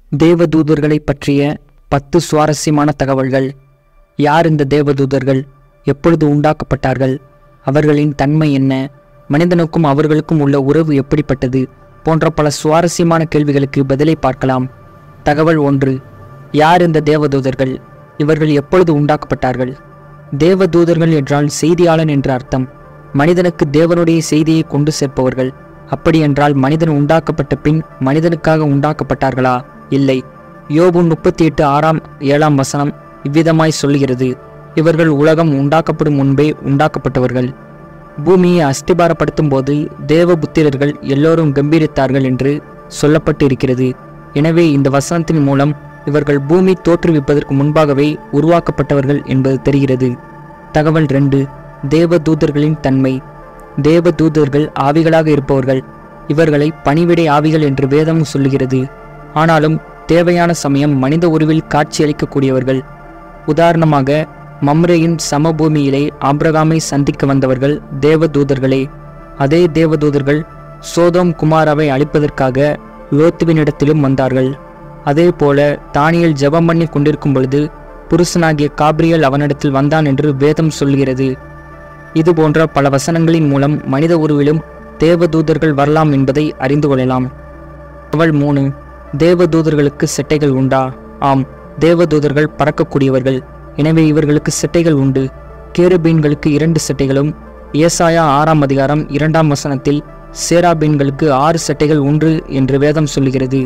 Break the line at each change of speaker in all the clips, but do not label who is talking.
தேவதூதர்களைப் பற்றிய பத்து சுவாரஸ்யமான தகவல்கள் யார் இந்த தேவதூதர்கள் எப்பொழுது உண்டாக்கப்பட்டார்கள் அவர்களின் தன்மை என்ன மனிதனுக்கும் அவர்களுக்கும் உள்ள உறவு எப்படிப்பட்டது போன்ற பல சுவாரஸ்யமான கேள்விகளுக்கு பதிலை பார்க்கலாம் தகவல் ஒன்று யார் இந்த தேவதூதர்கள் இவர்கள் எப்பொழுது உண்டாக்கப்பட்டார்கள் தேவதூதர்கள் என்றால் செய்தியாளன் என்று அர்த்தம் மனிதனுக்கு தேவனுடைய செய்தியை கொண்டு சேர்ப்பவர்கள் அப்படியென்றால் மனிதன் உண்டாக்கப்பட்ட பின் மனிதனுக்காக உண்டாக்கப்பட்டார்களா இல்லை யோபு முப்பத்தி எட்டு ஆறாம் ஏழாம் வசனம் இவ்விதமாய் சொல்லுகிறது இவர்கள் உலகம் உண்டாக்கப்படும் முன்பே உண்டாக்கப்பட்டவர்கள் பூமியை அஸ்திபாரப்படுத்தும் போது தேவ புத்திரர்கள் எல்லோரும் கம்பீரித்தார்கள் என்று சொல்லப்பட்டு இருக்கிறது எனவே இந்த வசனத்தின் மூலம் இவர்கள் பூமி தோற்றுவிப்பதற்கு முன்பாகவே உருவாக்கப்பட்டவர்கள் என்பது தெரிகிறது தகவல் ரெண்டு தேவ தூதர்களின் தன்மை தேவ தூதர்கள் ஆவிகளாக இருப்பவர்கள் இவர்களை பணிவிடை ஆவிகள் என்று வேதம் சொல்லுகிறது ஆனாலும் தேவையான சமயம் மனித உருவில் காட்சியளிக்கக்கூடியவர்கள் உதாரணமாக மம்ரேயின் சமபூமியிலே ஆபிரகாமை சந்திக்க வந்தவர்கள் தேவதூதர்களே அதே தேவதூதர்கள் சோதோம் குமாராவை அழிப்பதற்காக லோத்துவினிடத்திலும் வந்தார்கள் அதே போல தானியல் ஜெபம் பண்ணி கொண்டிருக்கும் பொழுது புருஷனாகிய காப்ரியல் அவனிடத்தில் வந்தான் என்று வேதம் சொல்கிறது இது போன்ற பல வசனங்களின் மூலம் மனித உருவிலும் தேவதூதர்கள் வரலாம் என்பதை அறிந்து கொள்ளலாம் அவள் மூணு தேவதூதர்களுக்கு செட்டைகள் உண்டா ஆம் தேவதூதர்கள் பறக்கக்கூடியவர்கள் எனவே இவர்களுக்கு செட்டைகள் உண்டு கேருபீன்களுக்கு இரண்டு செட்டைகளும் ஏசாயா ஆறாம் அதிகாரம் இரண்டாம் வசனத்தில் சேராபீன்களுக்கு ஆறு செட்டைகள் உண்டு என்று வேதம் சொல்லுகிறது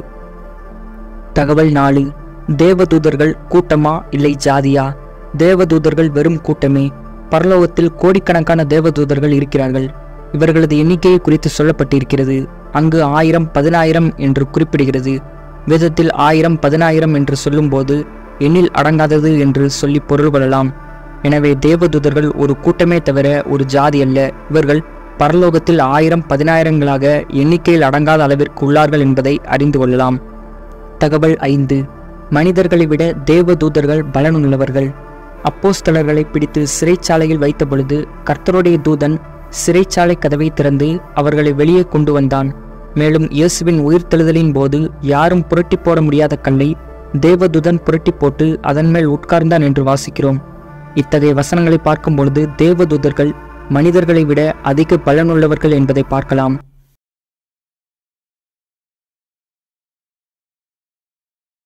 தகவல் நாலு தேவதூதர்கள் கூட்டமா இல்லை ஜாதியா தேவதூதர்கள் வெறும் கூட்டமே பரலோகத்தில் கோடிக்கணக்கான தேவதூதர்கள் இருக்கிறார்கள் இவர்களது எண்ணிக்கையை குறித்து சொல்லப்பட்டிருக்கிறது அங்கு ஆயிரம் பதினாயிரம் என்று குறிப்பிடுகிறது வேதத்தில் ஆயிரம் பதினாயிரம் என்று சொல்லும்போது எண்ணில் அடங்காதது என்று சொல்லி பொருள் கொள்ளலாம் எனவே தேவதூதர்கள் ஒரு கூட்டமே தவிர ஒரு ஜாதி அல்ல இவர்கள் பரலோகத்தில் ஆயிரம் பதினாயிரங்களாக எண்ணிக்கையில் அடங்காத அளவிற்கு உள்ளார்கள் என்பதை அறிந்து கொள்ளலாம் தகவல் ஐந்து மனிதர்களை விட தேவதூதர்கள் பலனுள்ளவர்கள் அப்போஸ்தலர்களை பிடித்து சிறைச்சாலையில் வைத்த பொழுது கர்த்தருடைய தூதன் சிறைச்சாலை கதவை திறந்து அவர்களை வெளியே கொண்டு வந்தான் மேலும் இயேசுவின் உயிர்த்தெழுதலின் போது யாரும் புரட்டி போட முடியாத கல்லை தேவதூதன் புரட்டி போட்டு அதன் மேல் உட்கார்ந்தான் என்று வாசிக்கிறோம் இத்தகைய வசனங்களை பார்க்கும் பொழுது தேவதூதர்கள் மனிதர்களை விட அதிக பலனுள்ளவர்கள் என்பதை பார்க்கலாம்